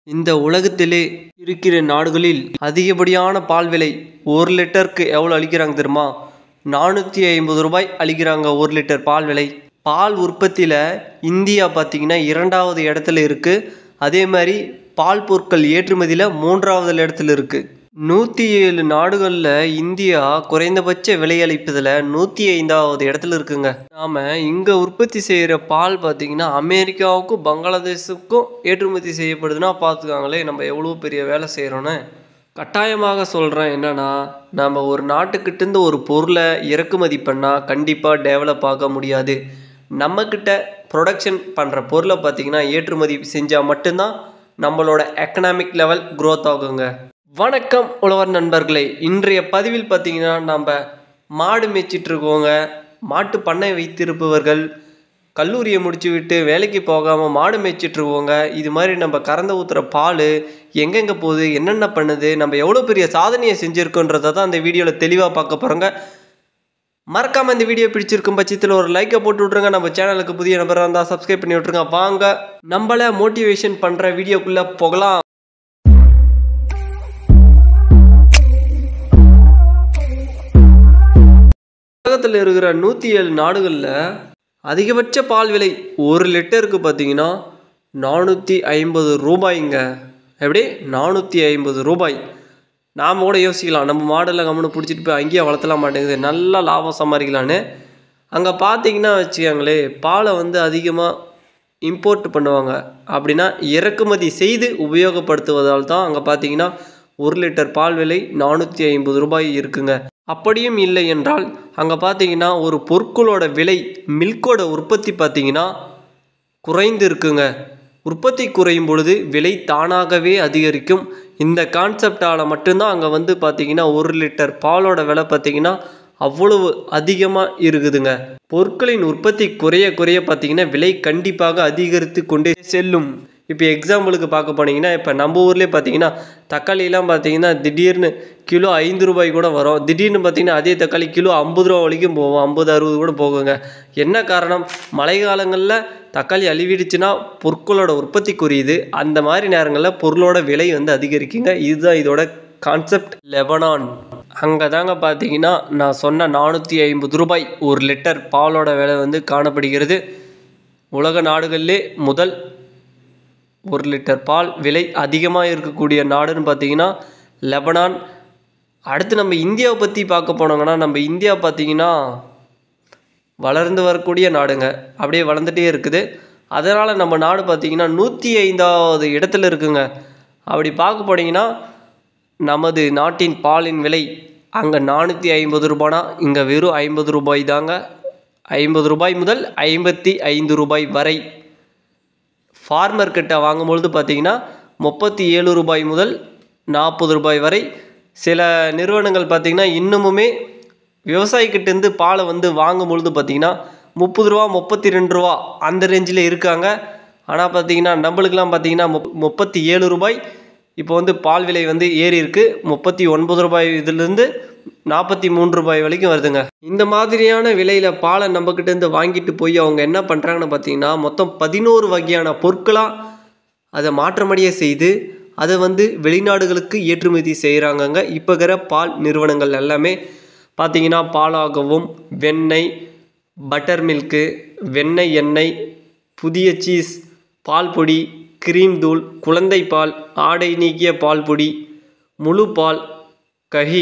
இந்த உலகத்திலே இருக்கிற நாடுகளில் அதிகப்படியான பால் விலை ஒரு லிட்டருக்கு எவ்வளோ அளிக்கிறாங்க தெரியுமா நானூற்றி ஐம்பது ரூபாய் அளிக்கிறாங்க ஒரு லிட்டர் பால் விலை பால் உற்பத்தியில் இந்தியா பார்த்திங்கன்னா இரண்டாவது இடத்துல இருக்குது அதே மாதிரி பால் பொருட்கள் ஏற்றுமதியில் மூன்றாவது இடத்துல இருக்குது நூற்றி ஏழு நாடுகளில் இந்தியா குறைந்தபட்ச விலையளிப்பதில் நூற்றி ஐந்தாவது இடத்துல இருக்குங்க நாம் இங்கே உற்பத்தி செய்கிற பால் பார்த்திங்கன்னா அமெரிக்காவுக்கும் பங்களாதேஷுக்கும் ஏற்றுமதி செய்யப்படுதுன்னா பார்த்துக்காங்களே நம்ம எவ்வளோ பெரிய வேலை செய்கிறோன்னு கட்டாயமாக சொல்கிறேன் என்னென்னா நம்ம ஒரு நாட்டுக்கிட்டேருந்து ஒரு பொருளை இறக்குமதி பண்ணால் கண்டிப்பாக டெவலப் ஆக முடியாது நம்மக்கிட்ட ப்ரொடக்ஷன் பண்ணுற பொருளை பார்த்திங்கன்னா ஏற்றுமதி செஞ்சால் மட்டும்தான் நம்மளோட எக்கனாமிக் லெவல் க்ரோத் ஆகுங்க வணக்கம் உழவர் நண்பர்களே இன்றைய பதிவில் பார்த்தீங்கன்னா நம்ம மாடு மேய்ச்சிட்டு இருக்கவங்க மாட்டு பண்ணை வைத்திருப்பவர்கள் கல்லூரியை முடிச்சு விட்டு வேலைக்கு போகாமல் மாடு மேய்ச்சிட்டு இருக்கவங்க இது மாதிரி நம்ம கறந்து ஊற்றுற பால் எங்கெங்கே போகுது என்னென்ன பண்ணுது நம்ம எவ்வளோ பெரிய சாதனையை செஞ்சுருக்கோன்றதை தான் இந்த வீடியோவில் தெளிவாக பார்க்க போகிறோங்க மறக்காமல் இந்த வீடியோ பிடிச்சிருக்கும் பட்சத்தில் ஒரு லைக்கை போட்டு விட்ருங்க நம்ம சேனலுக்கு புதிய நபராக இருந்தால் சப்ஸ்கிரைப் பண்ணி விட்ருங்க வாங்க நம்மளை மோட்டிவேஷன் பண்ணுற வீடியோக்குள்ளே போகலாம் உலகத்தில் இருக்கிற நூற்றி ஏழு நாடுகளில் அதிகபட்ச பால் விலை ஒரு லிட்டருக்கு பார்த்தீங்கன்னா நானூற்றி ஐம்பது ரூபாய்ங்க எப்படி நானூற்றி ஐம்பது ரூபாய் நாம் கூட யோசிக்கலாம் நம்ம மாடலில் கம்முன்னு பிடிச்சிட்டு போய் அங்கேயே வளர்த்தலாம் மாட்டேங்குது நல்லா லாபம் சம்பாதிக்கலான்னு அங்கே பார்த்தீங்கன்னா வச்சுக்கோங்களே பாலை வந்து அதிகமாக இம்போர்ட் பண்ணுவாங்க அப்படின்னா இறக்குமதி செய்து உபயோகப்படுத்துவதால் தான் அங்கே பார்த்தீங்கன்னா ஒரு லிட்டர் பால் விலை நானூற்றி ஐம்பது ரூபாய் இருக்குங்க அப்படியும் இல்லை என்றால் அங்கே பார்த்தீங்கன்னா ஒரு பொருட்களோட விலை மில்கோட உற்பத்தி பார்த்தீங்கன்னா குறைந்து இருக்குங்க உற்பத்தி குறையும் பொழுது விலை தானாகவே அதிகரிக்கும் இந்த கான்செப்டால் மட்டும்தான் அங்கே வந்து பார்த்தீங்கன்னா ஒரு லிட்டர் பாலோட விலை பார்த்தீங்கன்னா அவ்வளவு அதிகமாக இருக்குதுங்க பொருட்களின் உற்பத்தி குறைய குறைய பார்த்தீங்கன்னா விலை கண்டிப்பாக அதிகரித்து கொண்டே செல்லும் இப்போ எக்ஸாம்பிளுக்கு பார்க்க போனீங்கன்னா இப்போ நம்ம ஊர்லேயே பார்த்தீங்கன்னா தக்காளிலாம் பார்த்தீங்கன்னா திடீர்னு கிலோ ஐந்து ரூபாய் கூட வரும் திடீர்னு பார்த்தீங்கன்னா அதே தக்காளி கிலோ ஐம்பது ரூபா வரைக்கும் போகும் ஐம்பது அறுபது கூட போகுங்க என்ன காரணம் மழை காலங்களில் தக்காளி அழிவிடுச்சுன்னா பொருட்களோட உற்பத்தி குறையுது அந்த மாதிரி நேரங்களில் பொருளோட விலை வந்து அதிகரிக்குங்க இதுதான் இதோட கான்செப்ட் லெபனான் அங்கே தாங்க பார்த்தீங்கன்னா நான் சொன்ன நானூற்றி ஐம்பது ரூபாய் ஒரு லிட்டர் பாலோட விலை வந்து காணப்படுகிறது உலக நாடுகளிலே முதல் ஒரு லிட்டர் பால் விலை அதிகமாக இருக்கக்கூடிய நாடுன்னு பார்த்தீங்கன்னா லெபனான் அடுத்து நம்ம இந்தியாவை பற்றி பார்க்க போனோங்கன்னா நம்ம இந்தியா பார்த்தீங்கன்னா வளர்ந்து வரக்கூடிய நாடுங்க அப்படியே வளர்ந்துட்டே இருக்குது அதனால் நம்ம நாடு பார்த்திங்கன்னா நூற்றி ஐந்தாவது இடத்துல இருக்குங்க அப்படி பார்க்க போனீங்கன்னா நமது நாட்டின் பாலின் விலை அங்கே நானூற்றி ஐம்பது ரூபானா இங்கே வெறும் ஐம்பது ரூபாய் தாங்க ஐம்பது ரூபாய் முதல் ஐம்பத்தி ஐந்து ரூபாய் வரை ஃபார்மர்கிட்ட வாங்கும்பொழுது பார்த்திங்கன்னா முப்பத்தி ஏழு ரூபாய் முதல் நாற்பது ரூபாய் வரை சில நிறுவனங்கள் பார்த்திங்கன்னா இன்னமுமே விவசாயிக்கிட்டேருந்து பாலை வந்து வாங்கும் பொழுது பார்த்திங்கன்னா முப்பது ரூபா முப்பத்தி ரெண்டு ரூபா அந்த ரேஞ்சில் இருக்காங்க ஆனால் பார்த்தீங்கன்னா நம்மளுக்கெல்லாம் பார்த்தீங்கன்னா முப் முப்பத்தி ஏழு ரூபாய் இப்போ வந்து பால் விலை வந்து ஏறி இருக்குது முப்பத்தி ஒன்பது ரூபாய் இதுலேருந்து நாற்பத்தி மூன்று ரூபாய் வரைக்கும் வருதுங்க இந்த மாதிரியான விலையில் பாலை நம்மக்கிட்டேருந்து வாங்கிட்டு போய் அவங்க என்ன பண்ணுறாங்கன்னு பார்த்தீங்கன்னா மொத்தம் பதினோரு வகையான பொருட்களாக அதை மாற்றமடைய செய்து அதை வந்து வெளிநாடுகளுக்கு ஏற்றுமதி செய்கிறாங்கங்க இப்போ இருக்கிற பால் நிறுவனங்கள் எல்லாமே பார்த்தீங்கன்னா பாலாகவும் வெண்ணெய் பட்டர் மில்க்கு வெண்ணெய் எண்ணெய் புதிய சீஸ் பால் பொடி கிரீம் தூள் குழந்தை பால் ஆடை நீக்கிய பால் பொடி முழு பால் கஹி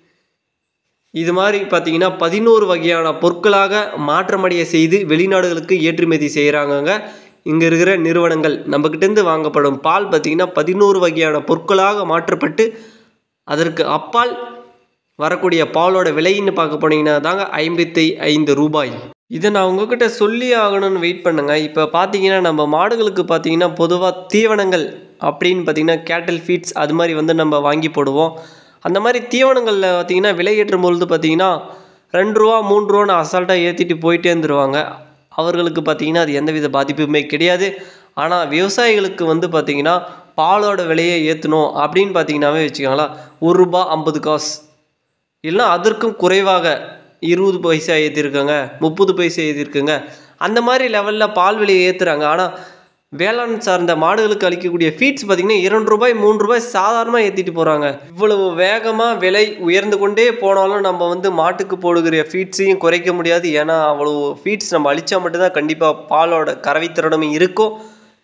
இது மாதிரி பார்த்தீங்கன்னா பதினோரு வகையான பொருட்களாக மாற்றமடைய செய்து வெளிநாடுகளுக்கு ஏற்றுமதி செய்கிறாங்கங்க இங்கே இருக்கிற நிறுவனங்கள் நம்மக்கிட்டேருந்து வாங்கப்படும் பால் பார்த்திங்கன்னா பதினோரு வகையான பொருட்களாக மாற்றப்பட்டு அதற்கு அப்பால் வரக்கூடிய பாலோட விலைன்னு பார்க்க போனீங்கன்னா தாங்க ஐம்பத்தி ஐந்து ரூபாய் இதை நான் உங்ககிட்ட சொல்லி ஆகணும்னு வெயிட் பண்ணுங்க இப்போ பார்த்தீங்கன்னா நம்ம மாடுகளுக்கு பார்த்தீங்கன்னா பொதுவாக தீவனங்கள் அப்படின்னு பார்த்தீங்கன்னா கேட்டல் ஃபீட்ஸ் அது மாதிரி வந்து நம்ம வாங்கி போடுவோம் அந்த மாதிரி தீவனங்களில் பார்த்தீங்கன்னா விலை ஏற்றும் பொழுது பார்த்தீங்கன்னா ரெண்டு ரூபா மூணு ரூபான்னு அசால்ட்டாக ஏற்றிட்டு போயிட்டே இருந்துருவாங்க அவர்களுக்கு பார்த்தீங்கன்னா அது எந்தவித பாதிப்புமே கிடையாது ஆனால் விவசாயிகளுக்கு வந்து பார்த்தீங்கன்னா பாலோட விலையை ஏற்றணும் அப்படின்னு பார்த்தீங்கன்னாவே வச்சுக்கோங்களேன் ஒரு ரூபா ஐம்பது காசு இல்லைனா அதற்கும் குறைவாக இருபது பைசா ஏற்றிருக்காங்க முப்பது பைசா ஏற்றிருக்குங்க அந்த மாதிரி லெவலில் பால் விலையை ஏற்றுறாங்க ஆனால் வேளாண் சார்ந்த மாடுகளுக்கு அளிக்கக்கூடிய ஃபீட்ஸ் பார்த்திங்கன்னா இரண்டு ரூபாய் மூன்று ரூபாய் சாதாரணமாக ஏற்றிட்டு போகிறாங்க இவ்வளவு வேகமாக விலை உயர்ந்து கொண்டே போனாலும் நம்ம வந்து மாட்டுக்கு போடுகிற ஃபீட்ஸையும் குறைக்க முடியாது ஏன்னா அவ்வளோ ஃபீட்ஸ் நம்ம அழிச்சா மட்டும்தான் கண்டிப்பாக பாலோட கறவைத்திறனும் இருக்கும்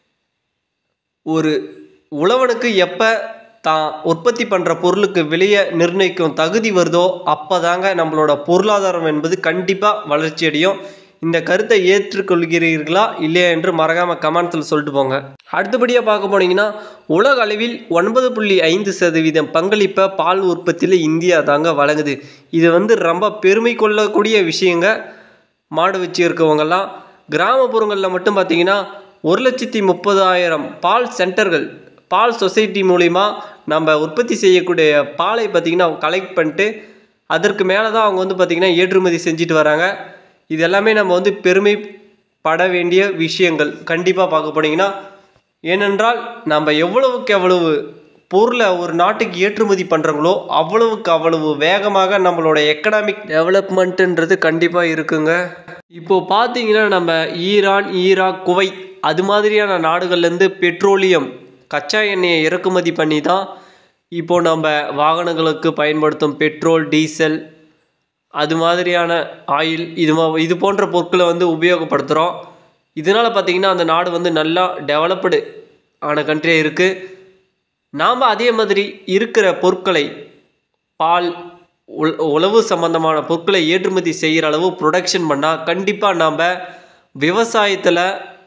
ஒரு உழவனுக்கு எப்போ தான் உற்பத்தி பண்ணுற பொருளுக்கு விலையை நிர்ணயிக்கும் தகுதி வருதோ அப்போ தாங்க நம்மளோட பொருளாதாரம் என்பது கண்டிப்பாக வளர்ச்சி அடையும் இந்த கருத்தை ஏற்றுக்கொள்கிறீர்களா இல்லையா என்று மறக்காமல் கமெண்ட்ஸில் சொல்லிட்டு போங்க அடுத்தபடியாக பார்க்க போனீங்கன்னா உலக அளவில் ஒன்பது புள்ளி ஐந்து சதவீதம் பங்களிப்பை பால் உற்பத்தியில் இந்தியா தாங்க வழங்குது இது வந்து ரொம்ப பெருமை கொள்ளக்கூடிய விஷயங்க மாடு வச்சு இருக்கவங்கெல்லாம் கிராமப்புறங்களில் மட்டும் பார்த்தீங்கன்னா ஒரு லட்சத்தி முப்பதாயிரம் பால் சென்டர்கள் பால் சொசைட்டி மூலிமா நம்ம உற்பத்தி செய்யக்கூடிய பாலை பார்த்திங்கன்னா கலெக்ட் பண்ணிட்டு அதற்கு மேலே தான் அவங்க வந்து பார்த்திங்கன்னா ஏற்றுமதி செஞ்சுட்டு வராங்க இது எல்லாமே நம்ம வந்து பெருமைப்பட வேண்டிய விஷயங்கள் கண்டிப்பாக பார்க்க போனீங்கன்னா ஏனென்றால் நம்ம எவ்வளவுக்கு எவ்வளவு பொருளை ஒரு நாட்டுக்கு ஏற்றுமதி பண்ணுறாங்களோ அவ்வளவுக்கு அவ்வளவு வேகமாக நம்மளோட எக்கனாமிக் டெவலப்மெண்ட்டுன்றது கண்டிப்பாக இருக்குங்க இப்போது பார்த்தீங்கன்னா நம்ம ஈரான் ஈராக் குவைத் அது மாதிரியான நாடுகள்லேருந்து பெட்ரோலியம் கச்சா எண்ணெயை இறக்குமதி பண்ணி தான் இப்போது நம்ம வாகனங்களுக்கு பயன்படுத்தும் பெட்ரோல் டீசல் அது மாதிரியான ஆயில் இது மா இது போன்ற பொருட்களை வந்து உபயோகப்படுத்துகிறோம் இதனால் பார்த்திங்கன்னா அந்த நாடு வந்து நல்லா டெவலப்டு ஆன கண்ட்ரியாக இருக்குது நாம் அதே மாதிரி இருக்கிற பொருட்களை பால் உள் உழவு சம்பந்தமான பொருட்களை ஏற்றுமதி செய்கிற அளவு ப்ரொடக்ஷன் பண்ணால் கண்டிப்பாக நாம் விவசாயத்தில்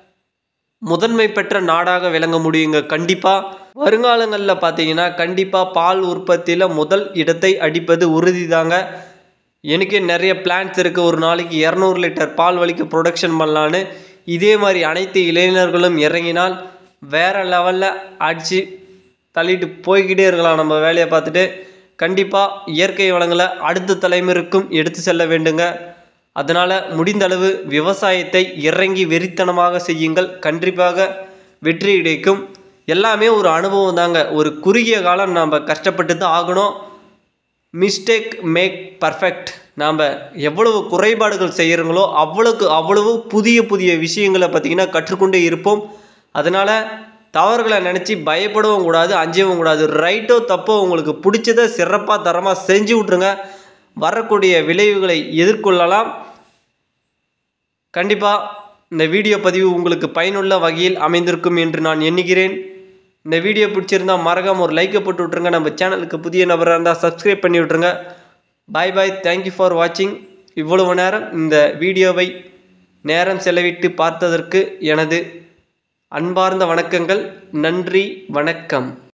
முதன்மை பெற்ற நாடாக விளங்க முடியுங்க கண்டிப்பாக வருங்காலங்களில் பார்த்தீங்கன்னா கண்டிப்பாக பால் உற்பத்தியில் முதல் இடத்தை அடிப்பது உறுதி தாங்க எனக்கே நிறைய பிளான்ஸ் இருக்குது ஒரு நாளைக்கு இரநூறு லிட்டர் பால் வலிக்கு ப்ரொடக்ஷன் பண்ணலான்னு இதே மாதிரி அனைத்து இளைஞர்களும் இறங்கினால் வேறு லெவலில் அடித்து தள்ளிட்டு போய்கிட்டே இருக்கலாம் நம்ம வேலையை பார்த்துட்டு கண்டிப்பாக இயற்கை வளங்களை அடுத்த தலைமுறைக்கும் எடுத்து செல்ல வேண்டுங்க அதனால் முடிந்தளவு விவசாயத்தை இறங்கி வெறித்தனமாக செய்யுங்கள் கண்டிப்பாக வெற்றி கிடைக்கும் எல்லாமே ஒரு அனுபவம் தாங்க ஒரு குறுகிய காலம் நாம் கஷ்டப்பட்டு தான் ஆகணும் மிஸ்டேக் மேக் பர்ஃபெக்ட் நாம் எவ்வளவு குறைபாடுகள் செய்கிறோங்களோ அவ்வளவுக்கு அவ்வளவு புதிய புதிய விஷயங்களை பார்த்திங்கன்னா கற்றுக்கொண்டே இருப்போம் அதனால் தவறுகளை நினச்சி பயப்படவும் கூடாது அஞ்சவும் கூடாது ரைட்டோ தப்போ உங்களுக்கு பிடிச்சதை சிறப்பாக தரமாக செஞ்சு விட்ருங்க வரக்கூடிய விளைவுகளை எதிர்கொள்ளலாம் கண்டிப்பாக இந்த வீடியோ பதிவு உங்களுக்கு பயனுள்ள வகையில் அமைந்திருக்கும் என்று நான் எண்ணுகிறேன் இந்த வீடியோ பிடிச்சிருந்தா மறக்காம ஒரு லைக்கை போட்டு விட்ருங்க நம்ம சேனலுக்கு புதிய நபராக இருந்தால் சப்ஸ்கிரைப் பண்ணி விட்ருங்க பாய் பாய் தேங்க்யூ ஃபார் வாட்சிங் இவ்வளவு நேரம் இந்த வீடியோவை நேரம் செலவிட்டு பார்த்ததற்கு எனது அன்பார்ந்த வணக்கங்கள் நன்றி வணக்கம்